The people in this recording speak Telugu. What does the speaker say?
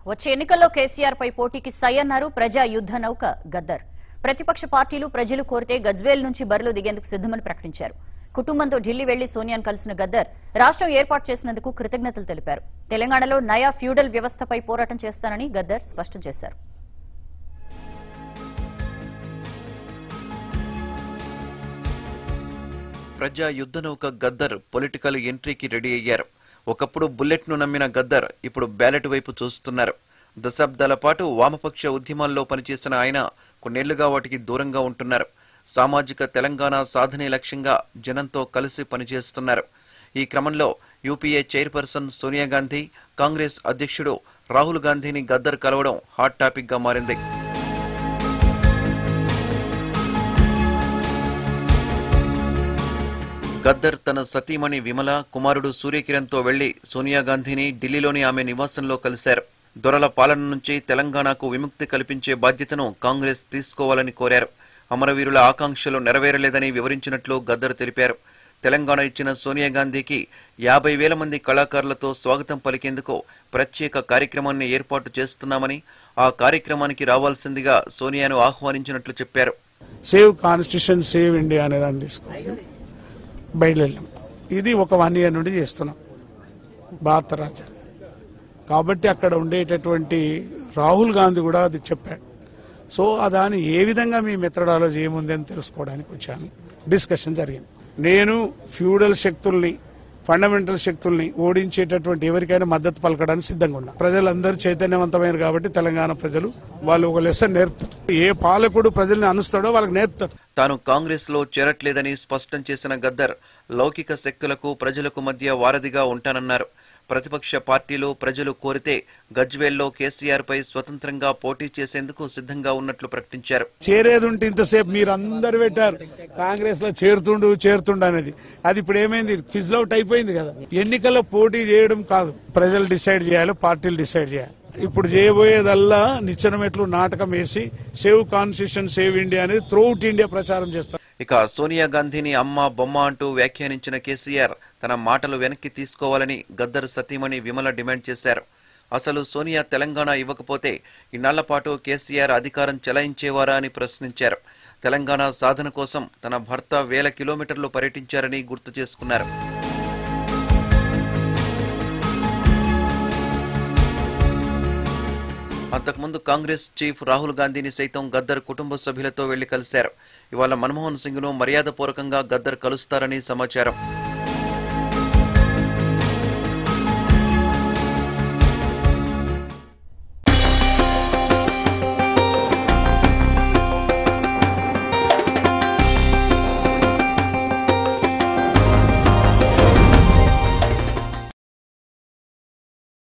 వచ్చే ఎన్నికల్లో కేసీఆర్ పై పోటీకి సై అన్నారు ప్రజా యుద్ధ నౌక గద్దర్ ప్రతిపక్ష పార్టీలు ప్రజలు కోరితే గజ్వేల్ నుంచి బరిలో దిగేందుకు సిద్దమని ప్రకటించారు కుటుంబంతో ఢిల్లీ వెళ్లి సోనియాను కలిసిన గద్దర్ రాష్ట్రం ఏర్పాటు చేసినందుకు కృతజ్ఞతలు తెలిపారు తెలంగాణలో నయా ఫ్యూడల్ వ్యవస్థపై పోరాటం చేస్తానని గద్దర్ స్పష్టం చేశారు ప్రజా యుద్ధ నౌక గద్దర్ పొలిటికల్ ఎంట్రీకి రెడీ అయ్యారు ఒకప్పుడు బుల్లెట్ ను నమ్మిన గద్దర్ ఇప్పుడు బ్యాలెట్ వైపు చూస్తున్నారు దశాబ్దాల పాటు వామపక్ష ఉద్యమాల్లో పనిచేసిన ఆయన కొన్నేళ్లుగా వాటికి దూరంగా ఉంటున్నారు సామాజిక తెలంగాణ సాధనే లక్ష్యంగా జనంతో కలిసి పనిచేస్తున్నారు ఈ క్రమంలో UPA chairperson Sonia Gandhi Congress అధ్యక్షుడు రాహుల్ గాంధీని గద్దర్ కలవడం హాట్ టాపిక్ గా మారింది గద్దర్ తన సతీమణి విమల కుమారుడు సూర్యకిరణ్తో వెళ్లి సోనియా గాంధీని ఢిల్లీలోని ఆమె నివాసంలో కలిశారు దొరల పాలన నుంచి తెలంగాణకు విముక్తి కల్పించే బాధ్యతను కాంగ్రెస్ తీసుకోవాలని కోరారు అమరవీరుల ఆకాంక్షలు నెరవేరలేదని వివరించినట్లు గద్దర్ తెలిపారు తెలంగాణ ఇచ్చిన సోనియా గాంధీకి యాభై వేల మంది కళాకారులతో స్వాగతం పలికేందుకు ప్రత్యేక కార్యక్రమాన్ని ఏర్పాటు చేస్తున్నామని ఆ కార్యక్రమానికి రావాల్సిందిగా సోనియాను ఆహ్వానించినట్లు చెప్పారు సేవ్ కాన్స్టిట్యూషన్ సేవ్ ఇండియా అనే దాన్ని తీసుకొని బయలుదేరాం ఇది ఒక వన్ ఇయర్ నుండి చేస్తున్నాం భారత రాజ్యాంగం కాబట్టి అక్కడ ఉండేటటువంటి రాహుల్ గాంధీ కూడా అది చెప్పాడు సో ఆ దాని ఏ విధంగా మీ మెథడాలజీ ఏముంది అని తెలుసుకోవడానికి వచ్చాను డిస్కషన్ జరిగింది నేను ఫ్యూడల్ శక్తుల్ని ఫండమెంటల్ శక్తుల్ని ఓడించేటటువంటి ఎవరికైనా మద్దతు పలకడానికి సిద్ధంగా ఉన్నా ప్రజలందరూ చైతన్యవంతమైన కాబట్టి తెలంగాణ ప్రజలు వాళ్ళు ఒక లెసన్ నేర్పుతారు ఏ పాలకుడు ప్రజల్ని అనుస్తాడో వాళ్ళకి నేర్పుతారు తాను కాంగ్రెస్ లో చేరట్లేదని స్పష్టం చేసిన గద్దర్ లౌకిక శక్తులకు ప్రజలకు మధ్య వారధిగా ఉంటానన్నారు ప్రతిపక్ష పార్టీలు ప్రజలు కోరితే గజ్వేల్లో కేసీఆర్ పై స్వతంత్రంగా పోటీ చేసేందుకు సిద్ధంగా ఉన్నట్లు ప్రకటించారు చేరేది ఉంటే ఇంతసేపు మీరు అందరు పెట్టారు కాంగ్రెస్ లో చేరుతుండు చేరుతుండు అనేది అది ఇప్పుడు ఏమైంది ఫిజ్ అవుట్ అయిపోయింది కదా ఎన్నికల్లో పోటీ చేయడం కాదు ప్రజలు డిసైడ్ చేయాలి పార్టీలు డిసైడ్ చేయాలి ఇప్పుడు చేయబోయేదల్లా నిచ్చెన మెట్లు నాటకం వేసి సేవ్ కాన్స్టిట్యూషన్ సేవ్ ఇండియా అనేది త్రూఅవుట్ ఇండియా ప్రచారం చేస్తారు ఇక సోనియా గాంధీని అమ్మ బొమ్మ అంటూ వ్యాఖ్యానించిన కేసీఆర్ తన మాటలు వెనక్కి తీసుకోవాలని గద్దర్ సతీమణి విమల డిమాండ్ చేశారు అసలు సోనియా తెలంగాణ ఇవ్వకపోతే ఇన్నాళ్ల పాటు కేసీఆర్ అధికారం చెలాయించేవారా అని ప్రశ్నించారు తెలంగాణ సాధన కోసం తన భర్త వేల కిలోమీటర్లు పర్యటించారని గుర్తు చేసుకున్నారు అంతకుముందు కాంగ్రెస్ చీఫ్ రాహుల్ గాంధీని సైతం గద్దర్ కుటుంబ సభ్యులతో వెళ్లి కలిశారు ఇవాళ మన్మోహన్ సింగ్ ను మర్యాదపూర్వకంగా గద్దర్ కలుస్తారని సమాచారం